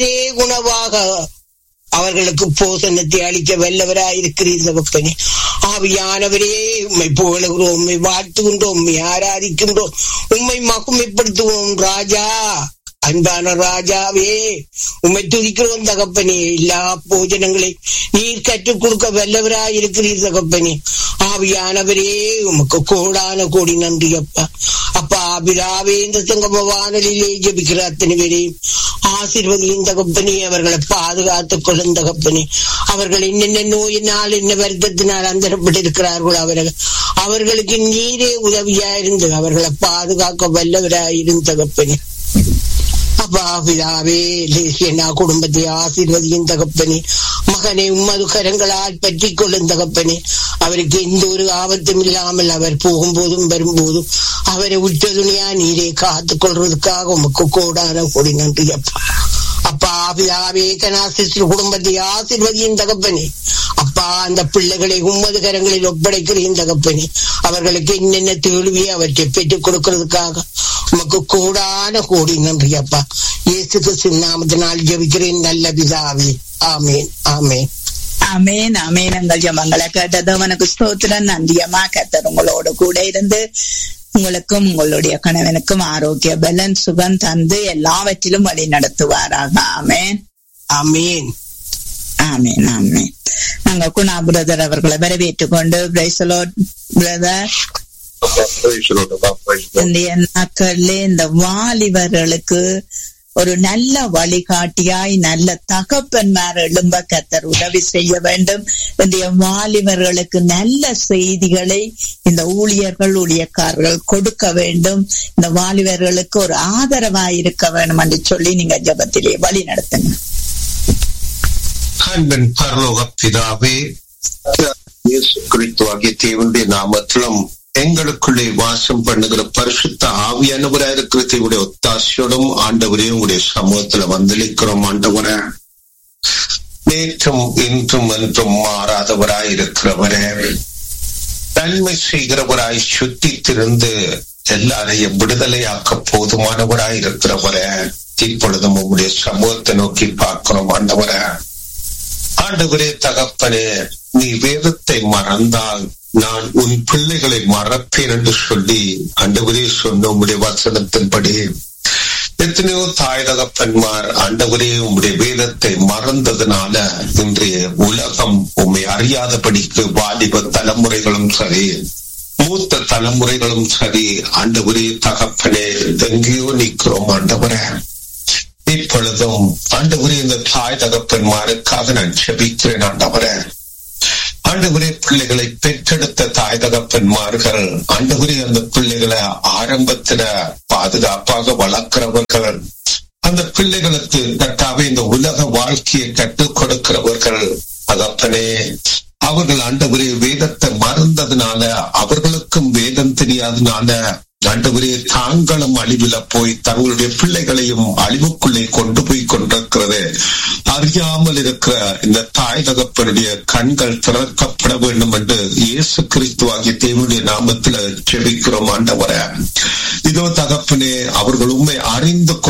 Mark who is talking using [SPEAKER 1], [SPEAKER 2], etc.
[SPEAKER 1] உணவாக அவர்களுக்கு போசனத்தை அளிக்க வல்லவராயிருக்கிறீர் தகப்பனே ஆவியானவரே உம்மை புகழுகிறோம் உம்மை வாழ்த்துகின்றோம் உம்மை ஆராதிக்கின்றோம் உம்மை மகுமைப்படுத்துவோம் ராஜா அன்பான ராஜாவே உம்மை துதிக்கிறோம் தகப்பனே எல்லா போஜனங்களை நீர் கற்றுக் கொடுக்க வல்லவராய் இருக்கிறீர் தகப்பனே ஆவியானவரே உமக்கு கோடான கோடி நன்றி அப்பா அப்பா பிதாவே இந்த சங்கம வானலிலே ஜபிக்கிற அத்தனை பேரையும் ஆசிர்வதியின் தகப்பனே அவர்களை பாதுகாத்துக் கொள்ளும் தகப்பனே அவர்கள் என்னென்ன நோயினால் என்ன வருத்தத்தினால் அந்தரப்பட்டிருக்கிறார்களோ அவர்கள் அவர்களுக்கு நீரே உதவியா இருந்து அவர்களை பாதுகாக்க வல்லவராயிரும் தகப்பனே அப்பா பிதாவே லேசியனா குடும்பத்தை ஆசீர்வதியின் தகப்பனே மகனை உம்மது கரங்களால் பற்றி கொள்ளும் தகப்பனே அவருக்கு எந்த ஒரு ஆபத்தும் இல்லாமல் அவர் போகும்போதும் வரும்போதும் அவரை உற்றதுணியா நீரே காத்துக் கொள்றதுக்காக உமக்கு கோடான கொடி நன்றி அப்பா அப்பா பிதாவே கனாசிஸ்டர் குடும்பத்தை ஆசீர்வதியின் தகப்பனே அப்பா அந்த பிள்ளைகளை உம்மது கரங்களில் ஒப்படைக்கிறேன் தகப்பனே அவர்களுக்கு என்னென்ன தேழ்வியை அவற்றை பெற்றுக் கொடுக்கிறதுக்காக உமக்கு கூடான கோடி நன்றி அப்பா இயேசு கிறிஸ்து நாமத்தினால் ஜெபிக்கிறேன் நல்ல பிதாவே ஆமேன் ஆமேன்
[SPEAKER 2] அமேன் அமேன் எங்கள் ஜபங்களை கேட்டது உனக்கு ஸ்தோத்திரம் நன்றியமா கத்தர் உங்களோட கூட இருந்து உங்களுக்கும் உங்களுடைய கணவனுக்கும் ஆரோக்கிய பலன் சுகம் தந்து எல்லாவற்றிலும் வழி நடத்துவாராக ஆமேன்
[SPEAKER 1] ஆமேன்
[SPEAKER 2] ஆமேன் ஆமேன் நாங்க குணா பிரதர் அவர்களை வரவேற்றுக் கொண்டு பிரதர் இந்த நாட்கள்ல இந்த வாலிபர்களுக்கு ஒரு நல்ல வழிகாட்டியாய் நல்ல தகப்பன்மார் எழும்ப கத்தர் உதவி செய்ய வேண்டும் இந்த வாலிபர்களுக்கு நல்ல செய்திகளை இந்த ஊழியர்கள் ஊழியக்காரர்கள் கொடுக்க வேண்டும் இந்த வாலிபர்களுக்கு ஒரு ஆதரவாய் இருக்க வேண்டும் என்று சொல்லி நீங்க ஜபத்திலே வழி நடத்துங்க
[SPEAKER 3] அன்பின் பரலோக பிதாவே இயேசு கிறிஸ்துவாகிய தேவனுடைய நாமத்திலும் எங்களுக்குள்ளே வாசம் பண்ணுகிற பரிசுத்த ஆவியானவராக இருக்கிற தேவடைய ஒத்தாசையோடும் ஆண்டவரையும் உங்களுடைய சமூகத்துல வந்தளிக்கிறோம் ஆண்டவரே நேற்றும் இன்றும் என்றும் மாறாதவராய் இருக்கிறவரே நன்மை செய்கிறவராய் சுத்தி திருந்து எல்லாரையும் விடுதலையாக்க போதுமானவராய் இருக்கிறவரே இப்பொழுதும் உங்களுடைய சமூகத்தை நோக்கி பார்க்கிறோம் ஆண்டவரே ஆண்டவரே தகப்பனே நீ வேதத்தை மறந்தால் நான் உன் பிள்ளைகளை மறப்பேன் என்று சொல்லி ஆண்டவரே சொன்ன உங்களுடைய வசனத்தின்படி எத்தனையோ தாய் தகப்பன்மார் ஆண்டவரே உங்களுடைய வேதத்தை மறந்ததுனால இன்றைய உலகம் உண்மை அறியாதபடிக்கு வாலிப தலைமுறைகளும் சரி மூத்த தலைமுறைகளும் சரி ஆண்டவரே தகப்பனே எங்கேயோ நிற்கிறோம் ஆண்டவரே இப்பொழுதும் ஆண்டவரே இந்த தாய் தகப்பன்மாருக்காக நான் செபிக்கிறேன் ஆண்டவரே ஆண்டவரே பிள்ளைகளை பெற்றெடுத்த தாய் தகப்பன்மார்கள் ஆண்டவரே அந்த பிள்ளைகளை ஆரம்பத்துல பாதுகாப்பாக வளர்க்கிறவர்கள் அந்த பிள்ளைகளுக்கு கட்டாவே இந்த உலக வாழ்க்கையை கற்றுக் கொடுக்கிறவர்கள் தகப்பனே அவர்கள் ஆண்டவரே வேதத்தை மறந்ததுனால அவர்களுக்கும் வேதம் தெரியாதனால ஆண்டவரே தாங்களும் அழிவுல போய் தங்களுடைய பிள்ளைகளையும் அழிவுக்குள்ளே கொண்டு போய் கொண்டிருக்கிறது அறியாமல் இருக்கிற இந்த தாய் தகப்பனுடைய கண்கள் திறக்கப்பட வேண்டும் என்று இயேசு கிறிஸ்துவாகிய தேவனுடைய நாமத்துல செபிக்கிறோம் ஆண்டவர இதோ தகப்பனே அவர்கள் உண்மை அறிந்து